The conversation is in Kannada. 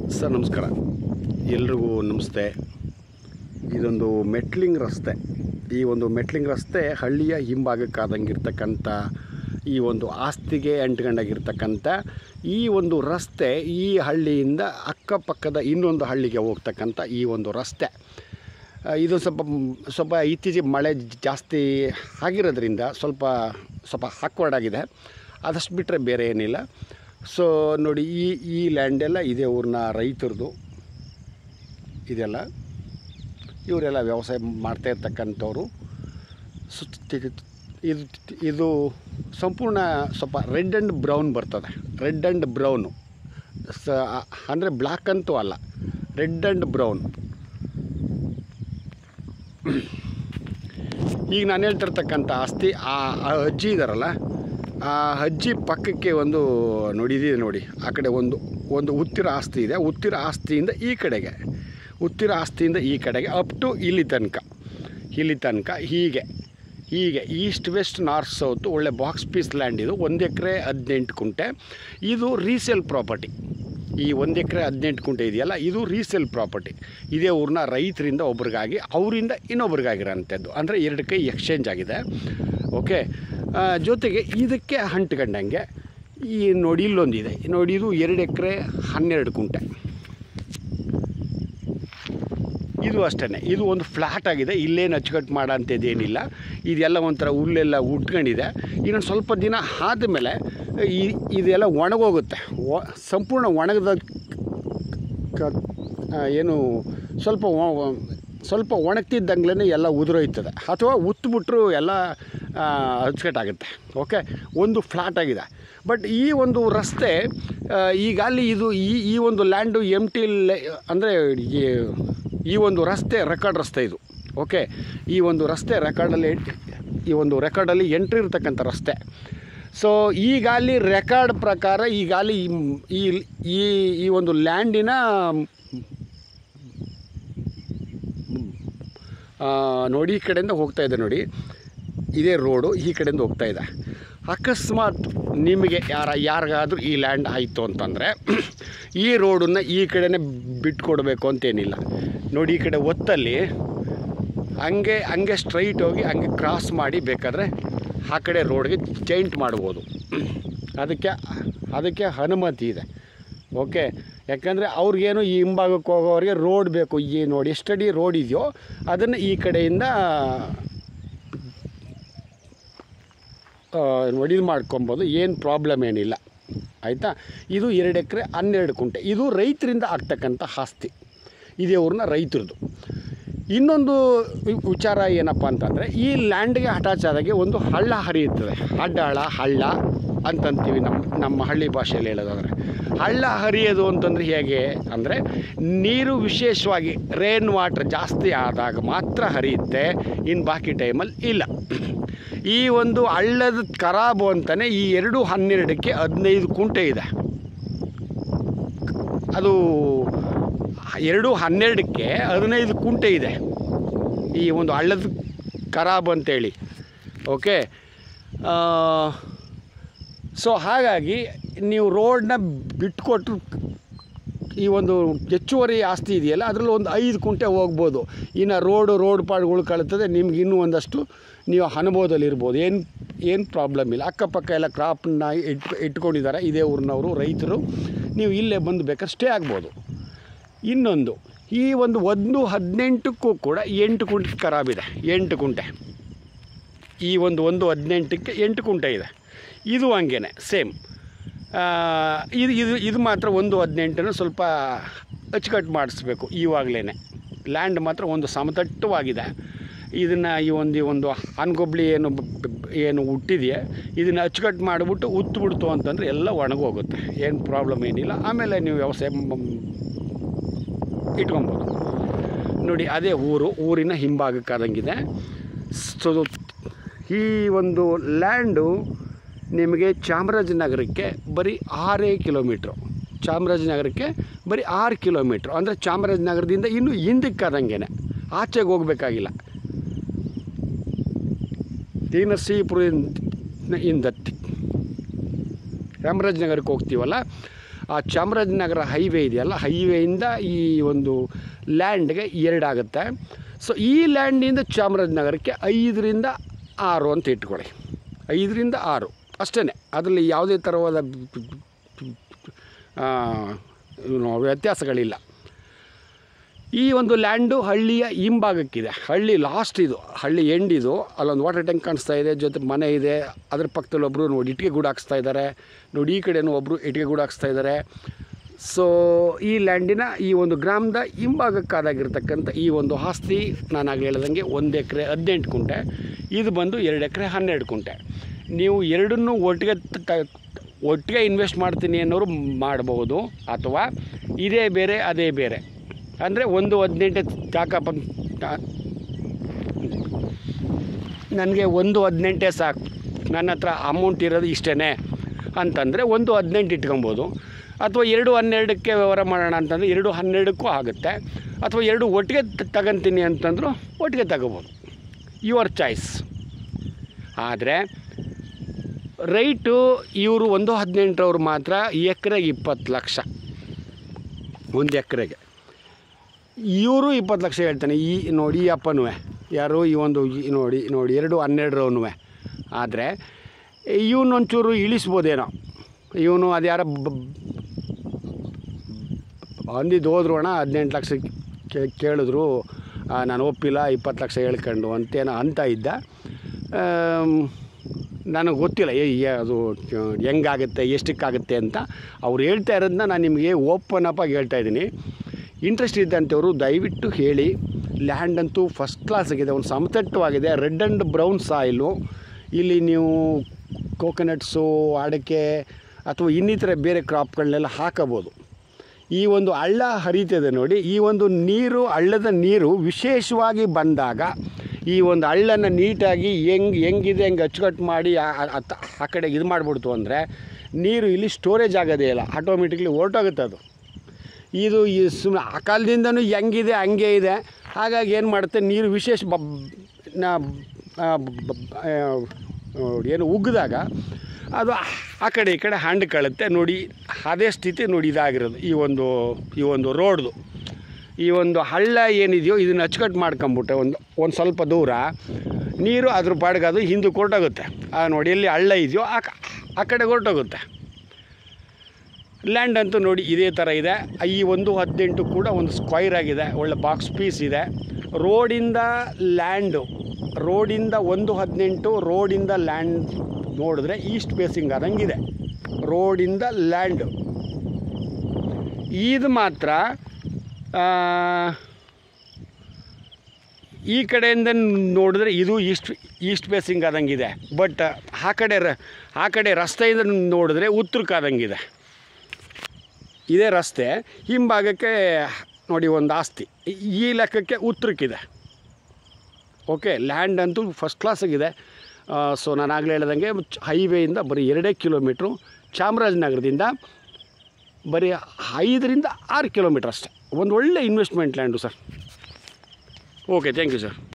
ಸರ್ ನಮಸ್ಕಾರ ಎಲ್ರಿಗೂ ನಮಸ್ತೆ ಇದೊಂದು ಮೆಟ್ಲಿಂಗ್ ರಸ್ತೆ ಈ ಒಂದು ಮೆಟ್ಲಿಂಗ್ ರಸ್ತೆ ಹಳ್ಳಿಯ ಹಿಂಭಾಗಕ್ಕಾದಂಗಿರ್ತಕ್ಕಂಥ ಈ ಒಂದು ಆಸ್ತಿಗೆ ಅಂಟ್ಕೊಂಡಾಗಿರ್ತಕ್ಕಂಥ ಈ ಒಂದು ರಸ್ತೆ ಈ ಹಳ್ಳಿಯಿಂದ ಅಕ್ಕಪಕ್ಕದ ಇನ್ನೊಂದು ಹಳ್ಳಿಗೆ ಹೋಗ್ತಕ್ಕಂಥ ಈ ಒಂದು ರಸ್ತೆ ಆ, ಇದು ಸ್ವಲ್ಪ ಸ್ವಲ್ಪ ಇತ್ತೀಚೆಗೆ ಮಳೆ ಜಾಸ್ತಿ ಆಗಿರೋದ್ರಿಂದ ಸ್ವಲ್ಪ ಸ್ವಲ್ಪ ಹಾಕ್ವರ್ಡ್ ಆಗಿದೆ ಅದಷ್ಟು ಬಿಟ್ಟರೆ ಬೇರೆ ಏನಿಲ್ಲ ಸೊ ನೋಡಿ ಈ ಈ ಲ್ಯಾಂಡೆಲ್ಲ ಇದೇ ಊರಿನ ರೈತರದು ಇದೆಲ್ಲ ಇವರೆಲ್ಲ ವ್ಯವಸಾಯ ಮಾಡ್ತಾ ಇರ್ತಕ್ಕಂಥವ್ರು ಸುತ್ತ ಇದು ಇದು ಸಂಪೂರ್ಣ ಸ್ವಲ್ಪ ರೆಡ್ ಆ್ಯಂಡ್ ಬ್ರೌನ್ ಬರ್ತದೆ ರೆಡ್ ಆ್ಯಂಡ್ ಬ್ರೌನು ಸ ಅಂದರೆ ಬ್ಲ್ಯಾಕ್ ಅಂತೂ ಅಲ್ಲ ರೆಡ್ ಆ್ಯಂಡ್ ಬ್ರೌನ್ ಈಗ ನಾನು ಹೇಳ್ತಿರ್ತಕ್ಕಂಥ ಆಸ್ತಿ ಆ ಆ ಅಜ್ಜಿ ಇದ್ದಾರಲ್ಲ ಆ ಅಜ್ಜಿ ಪಕ್ಕಕ್ಕೆ ಒಂದು ನೋಡಿದ್ದೀವಿ ನೋಡಿ ಆ ಕಡೆ ಒಂದು ಒಂದು ಉತ್ತಿರ ಆಸ್ತಿ ಇದೆ ಉತ್ತಿರ ಆಸ್ತಿಯಿಂದ ಈ ಕಡೆಗೆ ಉತ್ತಿರ ಆಸ್ತಿಯಿಂದ ಈ ಕಡೆಗೆ ಅಪ್ ಟು ಇಲ್ಲಿ ತನಕ ಇಲ್ಲಿ ತನಕ ಹೀಗೆ ಹೀಗೆ ಈಸ್ಟ್ ವೆಸ್ಟ್ ನಾರ್ತ್ ಸೌತ್ ಒಳ್ಳೆ ಬಾಕ್ಸ್ ಪೀಸ್ ಲ್ಯಾಂಡ್ ಇದು ಒಂದು ಎಕರೆ ಹದಿನೆಂಟು ಕುಂಟೆ ಇದು ರೀಸೇಲ್ ಪ್ರಾಪರ್ಟಿ ಈ ಒಂದು ಎಕರೆ ಹದಿನೆಂಟು ಕುಂಟೆ ಇದೆಯಲ್ಲ ಇದು ರೀಸೇಲ್ ಪ್ರಾಪರ್ಟಿ ಇದೇ ಊರನ್ನ ರೈತರಿಂದ ಒಬ್ರಿಗಾಗಿ ಅವರಿಂದ ಇನ್ನೊಬ್ರಿಗಾಗಿರೋಂಥದ್ದು ಅಂದರೆ ಎರಡು ಕೈ ಎಕ್ಸ್ಚೇಂಜ್ ಆಗಿದೆ ಓಕೆ ಆ, ಜೊತೆಗೆ ಇದಕ್ಕೆ ಅಂಟ್ಕೊಂಡಂಗೆ ಈ ನೋಡಿ ಇಲ್ಲೊಂದಿದೆ ನೋಡಿ ಇದು ಎರಡು ಎಕರೆ ಹನ್ನೆರಡು ಕುಂಟೆ ಇದು ಅಷ್ಟೇ ಇದು ಒಂದು ಫ್ಲ್ಯಾಟ್ ಆಗಿದೆ ಇಲ್ಲೇನು ಅಚ್ಚುಕಟ್ಟು ಮಾಡೋಂಥದ್ದೇನಿಲ್ಲ ಇದೆಲ್ಲ ಒಂಥರ ಹುಲ್ಲೆಲ್ಲ ಉಟ್ಕೊಂಡಿದೆ ಇನ್ನೊಂದು ಸ್ವಲ್ಪ ದಿನ ಆದಮೇಲೆ ಈ ಇದೆಲ್ಲ ಒಣಗೋಗುತ್ತೆ ಒ ಸಂಪೂರ್ಣ ಒಣಗದ ಕ- ಆ, ಏನು ಸ್ವಲ್ಪ ಒ- ಒ- ಸ್ವಲ್ಪ ಒಣಗ್ತಿದ್ದಂಗ್ಲೇ ಎಲ್ಲ ಉದುರೋಯ್ತದೆ ಅಥವಾ ಉತ್ಬಿಟ್ರು ಎಲ್ಲ ಆ, ಅಚ್ಚುಕಟ್ಟಾಗುತ್ತೆ ಓಕೆ ಒಂದು ಫ್ಲಾಟ್ ಆಗಿದೆ ಬಟ್ ಈ ಒಂದು ರಸ್ತೆ ಆ, ಈಗ ಅಲ್ಲಿ ಇದು ಈ ಈ ಒಂದು ಲ್ಯಾಂಡು ಎಮ್ ಟಿ ಅಂದರೆ ಈ ಒಂದು ರಸ್ತೆ ರೆಕಾರ್ಡ್ ರಸ್ತೆ ಇದು ಓಕೆ ಈ ಒಂದು ರಸ್ತೆ ರೆಕಾರ್ಡಲ್ಲಿ ಈ ಒಂದು ರೆಕಾರ್ಡಲ್ಲಿ ಎಂಟ್ರಿ ಇರ್ತಕ್ಕಂಥ ರಸ್ತೆ ಸೊ ಈಗ ಅಲ್ಲಿ ರೆಕಾರ್ಡ್ ಪ್ರಕಾರ ಈಗ ಅಲ್ಲಿ ಈ ಈ ಈ ಒಂದು ಲ್ಯಾಂಡಿನ ಆ, ನೋಡಿ ಈ ಕಡೆಯಿಂದ ಹೋಗ್ತಾ ಇದೆ ನೋಡಿ ಇದೇ ರೋಡು ಈ ಕಡೆಯಿಂದ ಹೋಗ್ತಾ ಇದೆ ಅಕಸ್ಮಾತ್ ನಿಮಗೆ ಯಾರ ಯಾರಿಗಾದ್ರೂ ಈ ಲ್ಯಾಂಡ್ ಆಯಿತು ಅಂತಂದರೆ ಈ ರೋಡನ್ನು ಈ ಕಡೆನೇ ಬಿಟ್ಕೊಡ್ಬೇಕು ಅಂತೇನಿಲ್ಲ ನೋಡಿ ಈ ಕಡೆ ಒತ್ತಲ್ಲಿ ಹಂಗೆ ಹಂಗೆ ಸ್ಟ್ರೈಟ್ ಹೋಗಿ ಹಂಗೆ ಕ್ರಾಸ್ ಮಾಡಿ ಬೇಕಾದರೆ ಆ ಕಡೆ ರೋಡ್ಗೆ ಜೈಂಟ್ ಮಾಡ್ಬೋದು ಅದಕ್ಕೆ ಅದಕ್ಕೆ ಅನುಮತಿ ಇದೆ ಓಕೆ ಯಾಕಂದರೆ ಅವ್ರಿಗೇನು ಈ ಹಿಂಭಾಗಕ್ಕೆ ಹೋಗೋರಿಗೆ ರೋಡ್ ಬೇಕು ಈ ನೋಡಿ ಎಷ್ಟಡಿ ರೋಡ್ ಇದೆಯೋ ಅದನ್ನು ಈ ಕಡೆಯಿಂದ ಒಡಿದು ಮಾಡ್ಕೊಬೋದು ಏನು ಪ್ರಾಬ್ಲಮ್ ಏನಿಲ್ಲ ಆಯಿತಾ ಇದು ಎರಡು ಎಕರೆ ಹನ್ನೆರಡು ಕುಂಟೆ ಇದು ರೈತರಿಂದ ಆಗ್ತಕ್ಕಂಥ ಆಸ್ತಿ ಇದೇ ಊರಿನ ರೈತರದು ಇನ್ನೊಂದು ವಿ- ವಿಚಾರ ಏನಪ್ಪ ಅಂತಂದರೆ ಈ ಲ್ಯಾಂಡ್ಗೆ ಅಟ್ಯಾಚ್ ಆದಾಗೆ ಒಂದು ಹಳ್ಳ ಹರಿಯುತ್ತದೆ ಅಡ್ಡಾಳ ಹಳ್ಳ ಅಂತಂತೀವಿ ನಮ್ಮ ನಮ್ಮ ಹಳ್ಳಿ ಭಾಷೆಯಲ್ಲಿ ಹೇಳೋದಾದರೆ ಹಳ್ಳ ಹರಿಯೋದು ಅಂತಂದರೆ ಹೇಗೆ ಅಂದರೆ ನೀರು ವಿಶೇಷವಾಗಿ ರೇನ್ ವಾಟರ್ ಜಾಸ್ತಿ ಆದಾಗ ಮಾತ್ರ ಹರಿಯುತ್ತೆ ಇನ್ನು ಬಾಕಿ ಟೈಮಲ್ಲಿ ಇಲ್ಲ ಈ ಒಂದು ಹಳ್ಳದ ಖರಾಬು ಅಂತಲೇ ಈ ಎರಡು ಹನ್ನೆರಡಕ್ಕೆ ಹದಿನೈದು ಕುಂಟೆ ಇದೆ ಅದು ಎರಡು ಹನ್ನೆರಡಕ್ಕೆ ಹದಿನೈದು ಕುಂಟೆ ಇದೆ ಈ ಒಂದು ಹಳ್ಳದ ಖರಾಬ್ ಅಂತೇಳಿ ಓಕೆ ಸೊ ಹಾಗಾಗಿ ನೀವು ರೋಡನ್ನ ಬಿಟ್ಕೊಟ್ರು ಈ ಒಂದು ಹೆಚ್ಚುವರಿ ಆಸ್ತಿ ಇದೆಯಲ್ಲ ಅದರಲ್ಲಿ ಒಂದು ಐದು ಕುಂಟೆ ಹೋಗ್ಬೋದು ಇನ್ನು ರೋಡು ರೋಡ್ ಪಾಡ್ಗಳು ಕಳ್ತದೆ ನಿಮ್ಗೆ ಇನ್ನೂ ಒಂದಷ್ಟು ನೀವು ಅನುಭವದಲ್ಲಿ ಇರ್ಬೋದು ಏನು ಏನು ಪ್ರಾಬ್ಲಮ್ ಇಲ್ಲ ಅಕ್ಕಪಕ್ಕ ಎಲ್ಲ ಕ್ರಾಪ್ನ ಇಟ್ ಇಟ್ಕೊಂಡಿದ್ದಾರೆ ಇದೇ ಊರಿನವರು ರೈತರು ನೀವು ಇಲ್ಲೇ ಬಂದು ಬೇಕಾದ್ರೆ ಸ್ಟೇ ಆಗ್ಬೋದು ಇನ್ನೊಂದು ಈ ಒಂದು ಒಂದು ಹದಿನೆಂಟಕ್ಕೂ ಕೂಡ ಎಂಟು ಕುಂಟೆ ಖರಾಬಿದೆ ಎಂಟು ಕುಂಟೆ ಈ ಒಂದು ಒಂದು ಹದಿನೆಂಟಕ್ಕೆ ಎಂಟು ಕುಂಟೆ ಇದೆ ಇದು ಹಂಗೇನೆ ಸೇಮ್ ಇದು ಇದು ಇದು ಮಾತ್ರ ಒಂದು ಹದಿನೆಂಟನ್ನು ಸ್ವಲ್ಪ ಅಚ್ಚುಕಟ್ಟು ಮಾಡಿಸ್ಬೇಕು ಇವಾಗಲೇ ಲ್ಯಾಂಡ್ ಮಾತ್ರ ಒಂದು ಸಮತಟ್ಟವಾಗಿದೆ ಇದನ್ನು ಈ ಒಂದು ಈ ಒಂದು ಅನ್ಗೊಬ್ಳಿ ಏನು ಬ- ಬ- ಏನು ಹುಟ್ಟಿದೆಯೇ ಇದನ್ನು ಅಚ್ಚುಕಟ್ಟು ಮಾಡಿಬಿಟ್ಟು ಉತ್ತು ಅಂತಂದರೆ ಎಲ್ಲ ಒಣಗೋಗುತ್ತೆ ಏನು ಪ್ರಾಬ್ಲಮ್ ಏನಿಲ್ಲ ಆಮೇಲೆ ನೀವು ವ್ಯವಸಾಯ ಮ- ಇಟ್ಕೊಬೋದು ನೋಡಿ ಅದೇ ಊರು ಊರಿನ ಹಿಂಭಾಗಕ್ಕಾದಂಗಿದೆ ಸೊ ಈ ಒಂದು ಲ್ಯಾಂಡು ನಿಮಗೆ ಚಾಮರಾಜನಗರಕ್ಕೆ ಬರೀ ಆರೇ ಕಿಲೋಮೀಟ್ರು ಚಾಮರಾಜನಗರಕ್ಕೆ ಬರೀ ಆರು ಕಿಲೋಮೀಟ್ರು ಅಂದರೆ ಚಾಮರಾಜನಗರದಿಂದ ಇನ್ನೂ ಹಿಂದಕ್ಕಾದಂಗೆ ಆಚೆಗೆ ಹೋಗಬೇಕಾಗಿಲ್ಲ ಟಿ ನರಸೀಪುರ ಇಂದ ಚಾಮರಾಜನಗರಕ್ಕೆ ಹೋಗ್ತೀವಲ್ಲ ಆ ಚಾಮರಾಜನಗರ ಹೈವೇ ಇದೆಯಲ್ಲ ಹೈವೇಯಿಂದ ಈ ಒಂದು ಲ್ಯಾಂಡ್ಗೆ ಎರಡಾಗುತ್ತೆ ಸೊ ಈ ಲ್ಯಾಂಡಿಂದ ಚಾಮರಾಜನಗರಕ್ಕೆ ಐದರಿಂದ ಆರು ಅಂತ ಇಟ್ಕೊಳ್ಳಿ ಐದರಿಂದ ಆರು ಅಷ್ಟೇ ಅದರಲ್ಲಿ ಯಾವುದೇ ಥರವಾದ ಆ, ಏನು ವ್ಯತ್ಯಾಸಗಳಿಲ್ಲ ಈ ಒಂದು ಲ್ಯಾಂಡು ಹಳ್ಳಿಯ ಹಿಂಭಾಗಕ್ಕಿದೆ ಹಳ್ಳಿ ಲಾಸ್ಟ್ ಇದು ಹಳ್ಳಿ ಎಂಡ್ ಇದು ಅಲ್ಲೊಂದು ವಾಟರ್ ಟ್ಯಾಂಕ್ ಕಾಣಿಸ್ತಾ ಇದೆ ಜೊತೆ ಮನೆ ಇದೆ ಅದ್ರ ಪಕ್ಕದಲ್ಲಿ ಒಬ್ಬರು ನೋಡಿ ಇಟ್ಟಿಗೆ ಗೂಡು ಹಾಕ್ಸ್ತಾ ಇದ್ದಾರೆ ನೋಡಿ ಈ ಕಡೆನೂ ಒಬ್ಬರು ಇಟ್ಟಿಗೆ ಗೂಡು ಹಾಕ್ಸ್ತಾ ಇದ್ದಾರೆ ಸೊ ಈ ಲ್ಯಾಂಡಿನ ಈ ಒಂದು ಗ್ರಾಮದ ಹಿಂಭಾಗಕ್ಕಾದಾಗಿರ್ತಕ್ಕಂಥ ಈ ಒಂದು ಆಸ್ತಿ ನಾನಾಗಲಿ ಹೇಳ್ದಂಗೆ ಒಂದು ಎಕರೆ ಹದಿನೆಂಟು ಕುಂಟೆ ಇದು ಬಂದು ಎರಡು ಎಕರೆ ಹನ್ನೆರಡು ಕುಂಟೆ ನೀವು ಎರಡನ್ನೂ ಒಟ್ಟಿಗೆ ತ- ತ- ಒಟ್ಟಿಗೆ ಇನ್ವೆಸ್ಟ್ ಮಾಡ್ತೀನಿ ಅನ್ನೋರು ಮಾಡಬಹುದು ಅಥವಾ ಇದೇ ಬೇರೆ ಅದೇ ಬೇರೆ ಅಂದರೆ ಒಂದು ಹದಿನೆಂಟು ಸಾಕಪ್ಪ ನನಗೆ ಒಂದು ಹದಿನೆಂಟೇ ಸಾಕು ನನ್ನ ಹತ್ರ ಅಮೌಂಟ್ ಇರೋದು ಇಷ್ಟೇ ಅಂತಂದರೆ ಒಂದು ಹದಿನೆಂಟು ಇಟ್ಕೊಬೋದು ಅಥವಾ ಎರಡು ಹನ್ನೆರಡಕ್ಕೆ ವ್ಯವಹಾರ ಮಾಡೋಣ ಅಂತಂದರೆ ಎರಡು ಹನ್ನೆರಡಕ್ಕೂ ಆಗುತ್ತೆ ಅಥವಾ ಎರಡು ಒಟ್ಟಿಗೆ ತ- ತಗೊಂತೀನಿ ಅಂತಂದರೂ ಒಟ್ಟಿಗೆ ತಗೋಬೋದು ಯುವರ್ ಚಾಯ್ಸ್ ಆದರೆ ರೈಟು ಇವರು ಒಂದು ಹದಿನೆಂಟರವ್ರು ಮಾತ್ರ ಎಕರೆಗೆ ಇಪ್ಪತ್ತು ಲಕ್ಷ ಒಂದು ಎಕರೆಗೆ ಇವರು ಇಪ್ಪತ್ತು ಲಕ್ಷ ಹೇಳ್ತಾನೆ ಈ ನೋಡಿ ಈ ಅಪ್ಪನೂ ಯಾರು ಈ ಒಂದು ಈ ನೋಡಿ ನೋಡಿ ಎರಡು ಹನ್ನೆರಡರವನು ಆದರೆ ಇವನೊಂಚೂರು ಇಳಿಸ್ಬೋದೇನೋ ಇವನು ಅದು ಯಾರ ಅಂದಿದ್ದು ಹೋದ್ರು ಅಣ್ಣ ಹದಿನೆಂಟು ಲಕ್ಷ ಕೇ- ಕೇಳಿದ್ರು ಆ, ನಾನು ಒಪ್ಪಿಲ್ಲ ಇಪ್ಪತ್ತು ಲಕ್ಷ ಹೇಳ್ಕೊಂಡು ಅಂತೇನೋ ಅಂತ ಇದ್ದ ಆಮ್, ನನಗೆ ಗೊತ್ತಿಲ್ಲ ಏ ಏ ಅದು ಹೆಂಗಾಗುತ್ತೆ ಎಷ್ಟಕ್ಕಾಗುತ್ತೆ ಅಂತ ಅವ್ರು ಹೇಳ್ತಾ ಇರೋದನ್ನ ನಾನು ನಿಮಗೆ ಓಪನ್ ಅಪ್ ಆಗಿ ಹೇಳ್ತಾ ಇದ್ದೀನಿ ಇಂಟ್ರೆಸ್ಟ್ ಇದ್ದಂಥವ್ರು ದಯವಿಟ್ಟು ಹೇಳಿ ಲ್ಯಾಂಡ್ ಅಂತೂ ಫಸ್ಟ್ ಕ್ಲಾಸ್ ಆಗಿದೆ ಒಂದು ಸಮತಟ್ಟವಾಗಿದೆ ರೆಡ್ ಆ್ಯಂಡ್ ಬ್ರೌನ್ ಸಾಯಿಲು ಇಲ್ಲಿ ನೀವು ಕೋಕೋನಟ್ಸು ಅಡಿಕೆ ಅಥವಾ ಇನ್ನಿತರ ಬೇರೆ ಕ್ರಾಪ್ಗಳನ್ನೆಲ್ಲ ಹಾಕಬೋದು ಈ ಒಂದು ಹಳ್ಳ ಹರಿತದೆ ನೋಡಿ ಈ ಒಂದು ನೀರು ಹಳ್ಳದ ನೀರು ವಿಶೇಷವಾಗಿ ಬಂದಾಗ ಈ ಒಂದು ಹಳ್ಳನ ನೀಟಾಗಿ ಹೆಂಗೆ ಹೆಂಗಿದೆ ಹೆಂಗೆ ಅಚ್ಚುಕಟ್ಟು ಮಾಡಿ ಆ- ಆ- ಆ ತ- ಆ ಕಡೆಗೆ ಇದು ಮಾಡಿಬಿಡ್ತು ಅಂದರೆ ನೀರು ಇಲ್ಲಿ ಸ್ಟೋರೇಜ್ ಆಗೋದೇ ಇಲ್ಲ ಆಟೋಮೆಟಿಕ್ಲಿ ಹೊರ್ಟೋಗುತ್ತೆ ಅದು ಇದು ಈ ಸುಮ್ಮನೆ ಆ ಕಾಲದಿಂದನೂ ಹೆಂಗಿದೆ ಹಂಗೆ ಇದೆ ಹಾಗಾಗಿ ಏನು ಮಾಡುತ್ತೆ ನೀರು ವಿಶೇಷ ಬ ನ ಆ, ಬ- ಬ- ಆ, ಏನು ಉಗ್ಗಿದಾಗ ಅದು ಆ ಕಡೆ ಈ ಕಡೆ ಹಂಡ್ಕೊಳ್ಳುತ್ತೆ ನೋಡಿ ಅದೇ ಸ್ಥಿತಿ ನೋಡಿ ಇದಾಗಿರೋದು ಈ ಒಂದು ಈ ಒಂದು ರೋಡ್ದು ಈ ಒಂದು ಹಳ್ಳ ಏನಿದೆಯೋ ಇದನ್ನು ಅಚ್ಚುಕಟ್ಟು ಮಾಡ್ಕೊಂಬಿಟ್ಟೆ ಒಂದು ಒಂದು ಸ್ವಲ್ಪ ದೂರ ನೀರು ಅದ್ರ ಪಾಡ್ಗೆ ಅದು ಹಿಂದಕ್ಕೆ ಹೊರ್ಟೋಗುತ್ತೆ ಆ ನೋಡಿ ಎಲ್ಲಿ ಹಳ್ಳ ಇದೆಯೋ ಆ ಕ- ಆ ಕಡೆ ಹೊರ್ಟೋಗುತ್ತೆ ಲ್ಯಾಂಡ್ ಅಂತೂ ನೋಡಿ ಇದೇ ಥರ ಇದೆ ಈ ಒಂದು ಹದಿನೆಂಟು ಕೂಡ ಒಂದು ಸ್ಕ್ವೈರ್ ಆಗಿದೆ ಒಳ್ಳೆ ಬಾಕ್ಸ್ ಪೀಸ್ ಇದೆ ರೋಡಿಂದ ಲ್ಯಾಂಡು ರೋಡಿಂದ ಒಂದು ಹದಿನೆಂಟು ರೋಡಿಂದ ಲ್ಯಾಂಡ್ ನೋಡಿದ್ರೆ ಈಸ್ಟ್ ಫೇಸಿಂಗ್ ಆದಂಗಿದೆ ರೋಡಿಂದ ಲ್ಯಾಂಡು ಇದು ಮಾತ್ರ ಆ, ಈ ಕಡೆಯಿಂದ ನೋಡಿದ್ರೆ ಇದು ಈಸ್ಟ್ ಈಸ್ಟ್ ಫೇಸಿಂಗ್ ಆದಂಗಿದೆ ಬಟ್ ಆ ಕಡೆ ರ ಆ ಕಡೆ ರಸ್ತೆಯಿಂದ ನೋಡಿದ್ರೆ ಉತ್ತರಕ್ಕಾದಂಗಿದೆ ಇದೇ ರಸ್ತೆ ಹಿಂಭಾಗಕ್ಕೆ ನೋಡಿ ಒಂದು ಆಸ್ತಿ ಈ ಲೆಕ್ಕಕ್ಕೆ ಉತ್ತರಕ್ಕಿದೆ ಓಕೆ ಲ್ಯಾಂಡ್ ಅಂತೂ ಫಸ್ಟ್ ಕ್ಲಾಸಾಗಿದೆ ಸೊ ನಾನು ಆಗಲೇ ಹೇಳ್ದಂಗೆ ಹೈವೇಯಿಂದ ಬರೀ ಎರಡೇ ಕಿಲೋಮೀಟ್ರು ಚಾಮರಾಜನಗರದಿಂದ ಬರೀ ಐದರಿಂದ ಆರು ಕಿಲೋಮೀಟ್ರ್ ಅಷ್ಟೇ ಒಂದು ಒಳ್ಳೆ investment land sir okay thank you sir